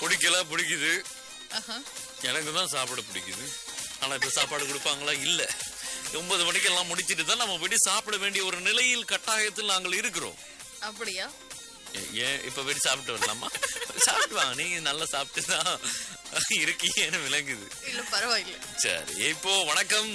பிடிக்கல பிடிக்குது ஆஹா. எனக்கு தான் சாப்பிட பிடிக்குது ஆனா இப்ப சாப்பாடு கொடுப்பாங்களா இல்ல ஒன்பது மணிக்கெல்லாம் முடிச்சிட்டு தான் நம்ம போயிட்டு சாப்பிட வேண்டிய ஒரு நிலையில் கட்டாயத்தில் நாங்கள் இருக்கிறோம் அப்படியா ஏ- ஏன் இப்ப போயிட்டு சாப்பிட்டு வரலாமா சாப்பிட்டு வாங்க நீங்க நல்லா சாப்பிட்டு தான் இருக்கீங்கன்னு விளங்குது இல்ல பரவாயில்ல சரி இப்போ வணக்கம்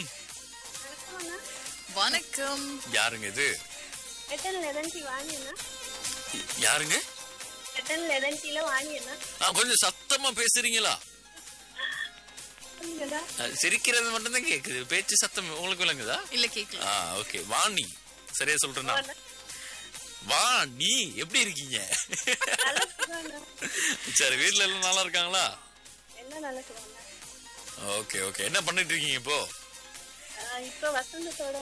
வணக்கம் யாருங்க இது எத்தனை லெதன்சி வாங்கினா யாருங்க எத்தனை லெதன்சில வாங்கினா ஆ, கொஞ்சம் சத்தமா பேசுறீங்களா சொல்லுங்கடா அஹ், சிரிக்கிறது மட்டும்தான் கேக்குது பேச்சு சத்தம் உங்களுக்கு விளங்குதா இல்ல கேக்கல ஆ ஓகே வாணி சரியா சொல்றேனா வாணி எப்படி இருக்கீங்க நல்லா சொல்லுவாங்க சரி வீட்ல எல்லாம் நல்லா இருக்காங்களா என்ன நல்லா சொல்லுவாங்க ஓகே ஓகே என்ன பண்ணிட்டு இருக்கீங்க இப்போ ஆஹ் இப்ப வசந்தத்தோட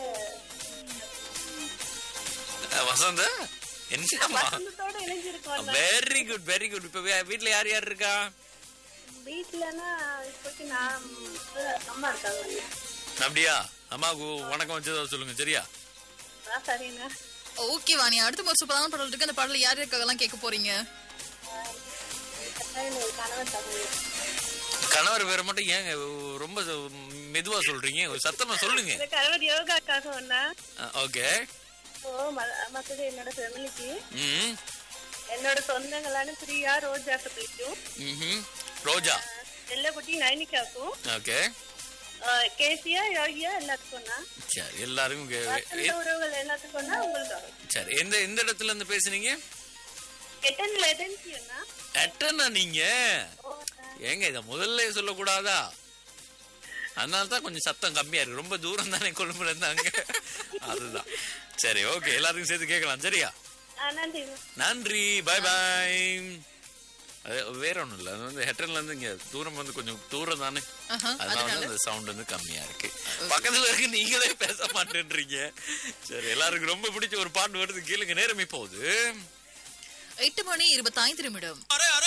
அஹ், வசந்த என்னம்மா வசந்தத்தோட இணைஞ்சிருக்கோம் வெரி குட் வெரி குட் இப்ப வீ- வீட்ல யார் யார் இருக்கா வீட்டுலன்னா இப்போக்கு நான் அம்மா இருக்காங்க அப்படியா அம்மாவுக்கு வணக்கம் வச்சதா சொல்லுங்க சரியா ஆ சரிண்ணா ஓகே வாணி அடுத்த ஒரு சூப்பரான பாடல் இருக்கு அந்த பாடல யார் இருக்காங்கலாம் கேட்க போறீங்க கட்டாயம் ஒரு கணவன் தகுதி கணவர் வேற மட்டும் ஏங்க ரொம்ப மெதுவா சொல்றீங்க சத்தமா சொல்லுங்க இந்த கணவர் யோகாக்காக ஒன்னா ஓகே ஓ ம- மத்தது என்னோட ஃபேமிலிக்கு ம் என்னோட சொந்தங்களான பிரியா ரோஜாக்கு போயிட்டும் ம்ஹும். ரோஜா வெள்ளக்குட்டி நைனிக்காக்கும் ஓகே கேசியா யோகியா எல்லாத்துக்கும் தான் சரி எல்லாருக்கும் கே- வசந்த உறவுகள் எல்லாத்துக்கும் தான் உங்களுக்கு சரி எந்த எந்த இடத்துல இருந்து பேசுனீங்க எத்தனை லெதன்சின்னா எட்டனா நீங்க ஏங்க இத முதல்ல சொல்லக்கூடாதா அதனால தான் கொஞ்சம் சத்தம் கம்மியா இருக்கு ரொம்ப தூரம் தானே கொழும்புல இருந்தாங்க அதுதான் சரி ஓகே எல்லாருக்கும் சேர்த்து கேட்கலாம் சரியா நன்றி நன்றி பை பாய் அது வேற ஒண்ணும் இல்ல அது வந்து ஹெட்டன்ல இருந்து இங்க தூரம் வந்து கொஞ்சம் தூரம் தானே ஆஹா, அதனால அதனால தான் அந்த சவுண்ட் வந்து கம்மியா இருக்கு பக்கத்துல இருக்கு நீங்களே பேச மாட்டேன்றீங்க சரி எல்லாருக்கும் ரொம்ப பிடிச்ச ஒரு பாட்டு வருது கேளுங்க நேரமே போகுது எட்டு மணி இருபத்தைந்து நிமிடம் அரே